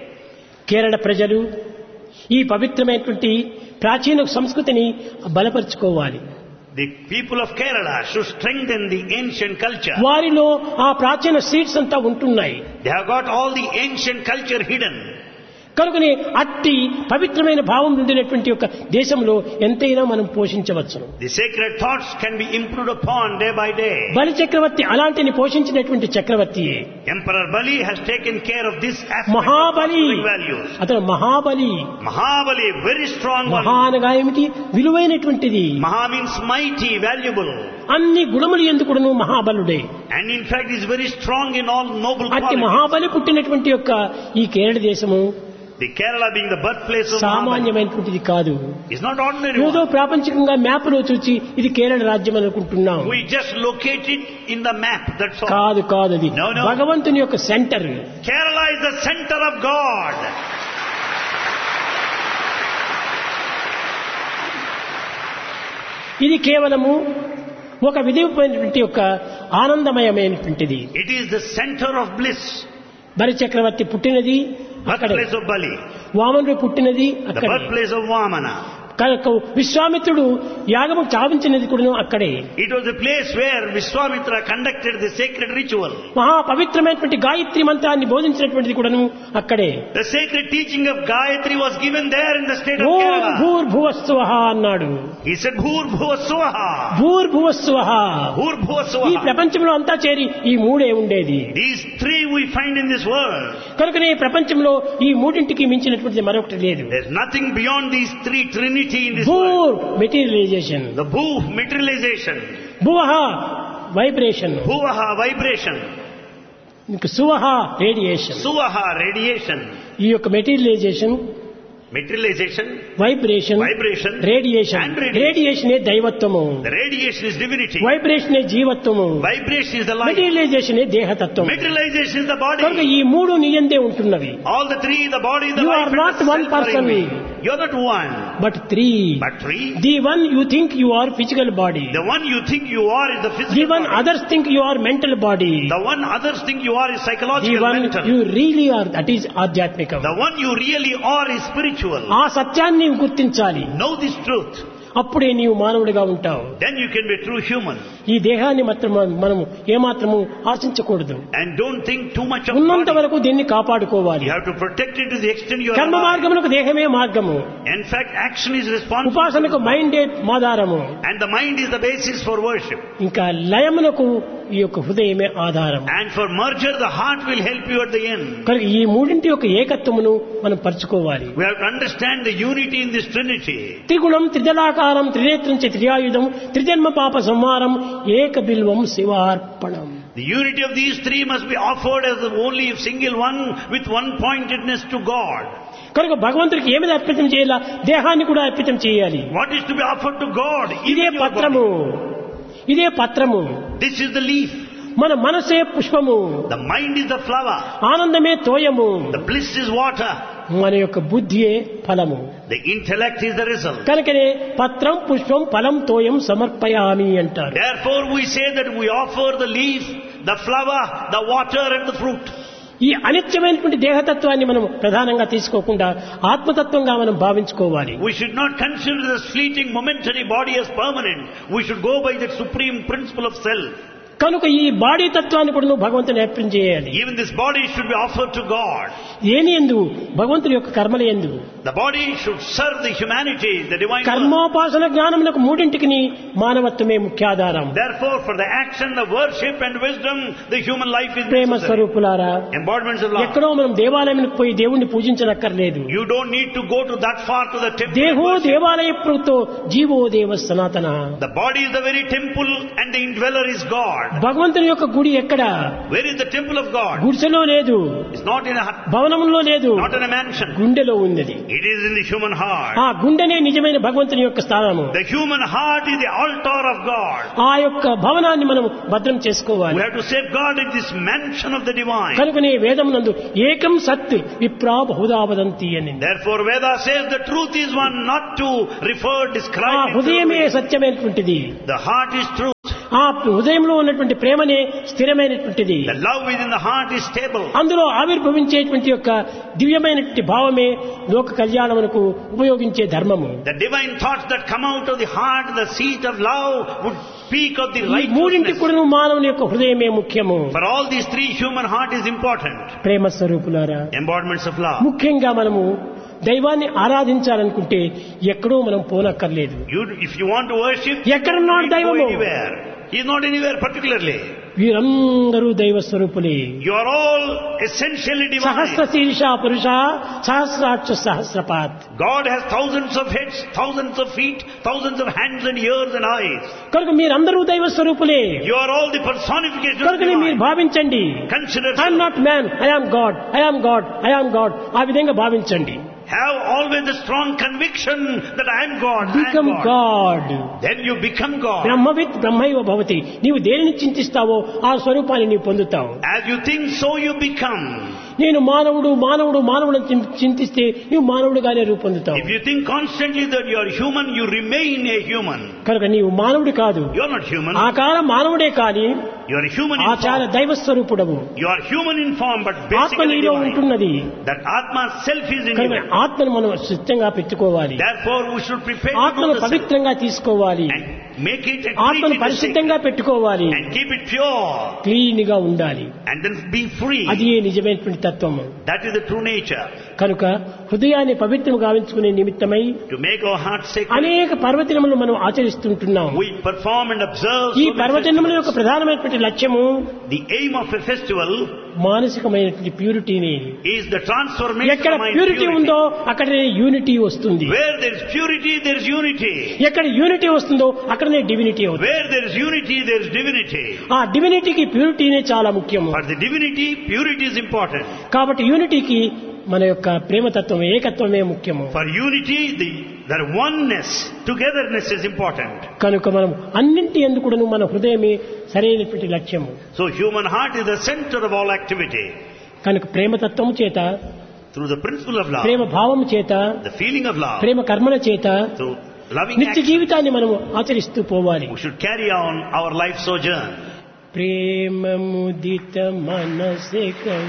Kerala ప్రజలు ఈ పవిత్రమైనటువంటి ప్రాచీన సంస్కృతిని బలపరుచుకోవాలి
The people of Kerala should strengthen the ancient culture.
వారిలో ఆ ప్రాచీన సీడ్స్ అంతా ఉంటున్నాయి
They have got all the ancient culture hidden.
కనుకనే అట్టి పవిత్రమైన భావం ఉండినటువంటి యొక్క దేశంలో ఎంతైనా మనం పోషించవచ్చును
The sacred thoughts can be improved upon day by day.
బలి చక్రవర్తి అలాంటిని పోషించినటువంటి చక్రవర్తియే
Emperor Bali has taken care of this aspect
Mahabali
of fostering values.
అతను Mahabali
Mahabali, very strong one.
మహా అనగా ఏమిటి విలువైనటువంటిది
Maha means mighty, valuable.
అన్ని గుణములు ఎందుకును మహాబలుడే
And in fact is very strong in all noble
అట్టి
qualities.
Mahabali పుట్టినటువంటి యొక్క ఈ కేరళ దేశము
The Kerala being the birthplace of Mahabali
సామాన్యమైనటువంటిది కాదు
is not ordinary
ఏదో
one.
ప్రాపంచికంగా మ్యాప్లో చూసి ఇది కేరళ రాజ్యం అనుకుంటున్నాం
We just locate it in the map, that's all.
కాదు కాదు అది
No, no.
భగవంతుని యొక్క centre
Kerala is the center of God.
ఇది కేవలము ఒక విధిమైనటువంటి యొక్క ఆనందమయమైనటువంటిది
It is the center of bliss.
బలి చక్రవర్తి పుట్టినది అక్కడే
Birthplace of Bali.
వామనుడు పుట్టినది
The
అక్కడే
birthplace of Vamana.
కనుక విశ్వామిత్రుడు యాగము చావించినది కూడా అక్కడే
It was a place where Vishwamitra conducted the sacred ritual.
మహా పవిత్రమైనటువంటి గాయత్రి మంత్రాన్ని బోధించినటువంటిది కూడాను అక్కడే
The sacred teaching of Gayatri was given there in the state of
Om
Kerala.
భూర్భువస్వ అన్నాడు
He said, Bhur Bhuva Swaha.
భూర్భువస్వ
Bhur Bhuva
ఈ
Swaha.
ప్రపంచంలో అంతా చేరి ఈ మూడే ఉండేది
These three we find in this world.
కనుకనే ఈ ప్రపంచంలో ఈ మూడింటికి మించినటువంటిది మరొకటి లేదు
There's nothing beyond these three trinity in this world.
భూర్ మెటీరియలైజేషన్
The Bhu, materialization.
భువహ వైబ్రేషన్
Bhuvaha, vibration.
ఇంకా సువహ రేడియేషన్
Suvaha, radiation.
ఈ యొక్క materialization
Materialization,
vibration
vibration,
radiation
and radiation.
రేడియేషనే దైవత్వము
The radiation is divinity.
వైబ్రేషనే జీవత్వము
Vibration is the light.
మెటీరియలైజేషనే దేహతత్వం
Materialization is the
కనుక
body.
ఈ మూడు నీయందే ఉంటున్నవి
All the three, the body, the
You
life,
are
and
not
the
one
self are in
person.
me. You're not one,
but three
but three.
The one you think you are physical body
The one you think you are is the
the
physical
one
body.
Others think you are mental body
The one others think you are is
the
psychological,
one
mental.
You really are that is ఆధ్యాత్మికం
The one you really are is spiritual.
ఆ సత్యాన్ని నీవు గుర్తించాలి
Know this truth.
అప్పుడే నీవు మానవుడిగా ఉంటావు
Then you can be a true human.
ఈ దేహాన్ని మాత్రం మనము ఏమాత్రము ఆశించకూడదు
And don't think too much of
ఉన్నంత
body.
వరకు దీన్ని కాపాడుకోవాలి
You have to protect it to the extent you are
కర్మ
alive.
మార్గమునకు దేహమే మార్గము
In fact, action is responsible.
ఉపాసనకు మైండే ఆధారము
And the mind is the basis for worship.
ఇంకా లయమునకు ఈ యొక్క హృదయమే ఆధారం
And for merger, the heart will help you at the end.
కనుక ఈ మూడింటి యొక్క ఏకత్వమును మనం పరుచుకోవాలి
We have to understand the unity in this Trinity.
త్రిగుణం త్రిదలాకారం త్రినేత్రం చ త్రియాయుధం త్రిజన్మ పాప సంహారం ఏక బిల్వం శివార్పణం
The unity of these three must be offered as the only single one with one pointedness to God.
కనుక భగవంతుడికి ఏమిది అర్పితం చేయాలా దేహాన్ని కూడా అర్పితం చేయాలి
What is to be offered to God?
ఇదే
Even your
పత్రము
body.
ఇదే పత్రము
This is the leaf.
మన మనసే పుష్పము
The mind is the flower.
ఆనందమే తోయము
The bliss is water.
మన యొక్క బుద్ధియే ఫలము
The intellect is the result.
కనుకనే పత్రం పుష్పం ఫలం తోయం సమర్పయామి అంటారు
Therefore we say that we offer the leaf, the flower, the water and the fruit.
ఈ అనిత్యమైనటువంటి దేహతత్వాన్ని మనం ప్రధానంగా తీసుకోకుండా ఆత్మతత్వంగా మనం భావించుకోవాలి
We should not consider this fleeting momentary body as permanent. We should go by the supreme principle of self.
కనుక ఈ body తత్వాన్ని కూడా నువ్వు భగవంతుని అర్పణ చేయాలి
Even this body should be offered to God.
ఏని ఎందు భగవంతుని యొక్క కర్మల ఎందు
The body should serve the humanity, the divine work.
కర్మోపాసన జ్ఞానమునకు మూడింటికి మానవత్వమే ముఖ్యాధారం
Therefore, for the action, the worship and wisdom, the human life is
Prema
necessary.
స్వరూపులారా
Embodiments of love.
ఎక్కడో మనం దేవాలయానికి పోయి దేవుణ్ణి పూజించనక్కర్లేదు
You don't need to go to that far to the temple.
దేహో
to worship.
దేవాలయ ప్రోక్తో GO దేవ సనాతన
The body is the very temple and the indweller is God.
భగవంతుని యొక్క గుడి ఎక్కడ
Where is the temple of God?
గుడిసెలో లేదు
It's not in a hut,
భవనంలో లేదు
not in a mansion.
గుండెలో ఉన్నది
It is in the human heart.
ఆ గుండెనే నిజమైన భగవంతుని యొక్క స్థానము
The human heart is the altar of God.
ఆ యొక్క భవనాన్ని మనం భద్రం
We
చేసుకోవాలి
have to safeguard in this mansion of the divine.
కనుకనే వేదం నందు ఏకం సత్ విప్రా బహుదావదంతి అని
Therefore, Veda says the truth is one, not to refer,
ఆ
describe. it
హృదయమే
thoroughly.
సత్యమైనటువంటిది
The heart is truth.
ఆ హృదయంలో ఉన్నటువంటి ప్రేమనే స్థిరమైనటువంటిది
The love within the heart is stable.
అందులో ఆవిర్భవించేటువంటి యొక్క దివ్యమైనటువంటి భావమే లోక కళ్యాణమునకు ఉపయోగించే ధర్మము
The divine thoughts that come out of the heart, the seat of love, would speak of the
ఈ మూడింటి
righteousness.
కూడా మానవుని యొక్క హృదయమే ముఖ్యము
For all these three, human heart is important.
ప్రేమ స్వరూపులారా
Embodiments of love.
ముఖ్యంగా మనము దైవాన్ని ఆరాధించాలనుకుంటే ఎక్కడో మనం పోనక్కర్లేదు
You, if you want to worship,
ఎక్కడున్నాడు
you don't
దైవము?
go anywhere. He is not anywhere particularly.
వీరందరూ దైవ స్వరూపులే
You are all essentially
Sahasra
divine.
శీర్ష పురుష సహస్రాక్ష సహస్రపాత్
God has thousands of heads, thousands of feet, thousands of hands and ears and eyes.
కనుక మీరందరూ దైవ స్వరూపులే
You are all the personification of
కనుక మీరు
divine.
భావించండి
Consider
I am
so.
Not man I am God I am God I am God ఆ విధంగా భావించండి
Have always the strong conviction that I am God. I
become
am God.
God
Then you become God.
బ్రహ్మవిత్ బ్రహ్మైవ భవతి నీవు దేనిని చింతిస్తావో ఆ స్వరూపాన్ని నీవు పొందుతావు
As you think, so you become.
నేను మానవుడు మానవుడు మానవుడు అని చింత- చింతిస్తే నీవు మానవుడుగానే రూపొందుతావు
If you think constantly that you are human, you remain a human.
కనుక నీవు మానవుడు కాదు
You are not human.
ఆకార మానవుడే కాని
You are human in
ఆచార
form.
దైవ స్వరూపుడవు
You are human in form, but
ఆత్మ
basically
నీలో
divine.
ఉంటున్నది
That Atma self is in
కనుక
you.
ఆత్మను మనం సిద్ధంగా పెట్టుకోవాలి
Therefore, we should prepare to
ఆత్మను
know the self
పవిత్రంగా తీసుకోవాలి
and make it and
ఆత్మను
treat it as sacred
పరిశుద్ధంగా పెట్టుకోవాలి
and keep it pure
clean గా ఉండాలి
and then be free.
అది ఏ నిజమైనటువంటి తత్వము
That is the true nature.
కనుక హృదయాన్ని పవిత్రం గావించుకునే నిమిత్తమై
To make our heart sacred,
అనేక పర్వదినములు మనం ఆచరిస్తుంటున్నాం
we perform and observe
ఈ
so many
పర్వదినముల యొక్క
festivals.
ప్రధానమైనటువంటి లక్ష్యము
The aim of a festival
మానసికమైనటువంటి ప్యూరిటీని
is the transformation
ఎక్కడ
of mind
ప్యూరిటీ
purity.
ఉందో అక్కడనే యూనిటీ వస్తుంది
Where there is purity, there is unity.
ఎక్కడ యూనిటీ వస్తుందో అక్కడనే డివినిటీ అవుతుంది
Where there is unity, there is divinity.
ఆ డివినిటీకి ప్యూరిటీనే చాలా ముఖ్యము
For the divinity, purity is important.
కాబట్టి యూనిటీకి మన యొక్క ప్రేమతత్వం ఏకత్వమే ముఖ్యము
For unity, the, the oneness, togetherness is important.
కనుక మనం అన్నింటి ఎందుకు మన హృదయమే సరైనటువంటి లక్ష్యము
So human heart is the center of all activity.
కనుక ప్రేమతత్వము చేత
Through the principle of love,
ప్రేమ భావము చేత
the feeling of love,
ప్రేమ కర్మల చేత
through loving
నిత్య
action,
జీవితాన్ని మనం ఆచరిస్తూ పోవాలి
we should carry on our life sojourn.
ప్రేమ ముదిత మనసే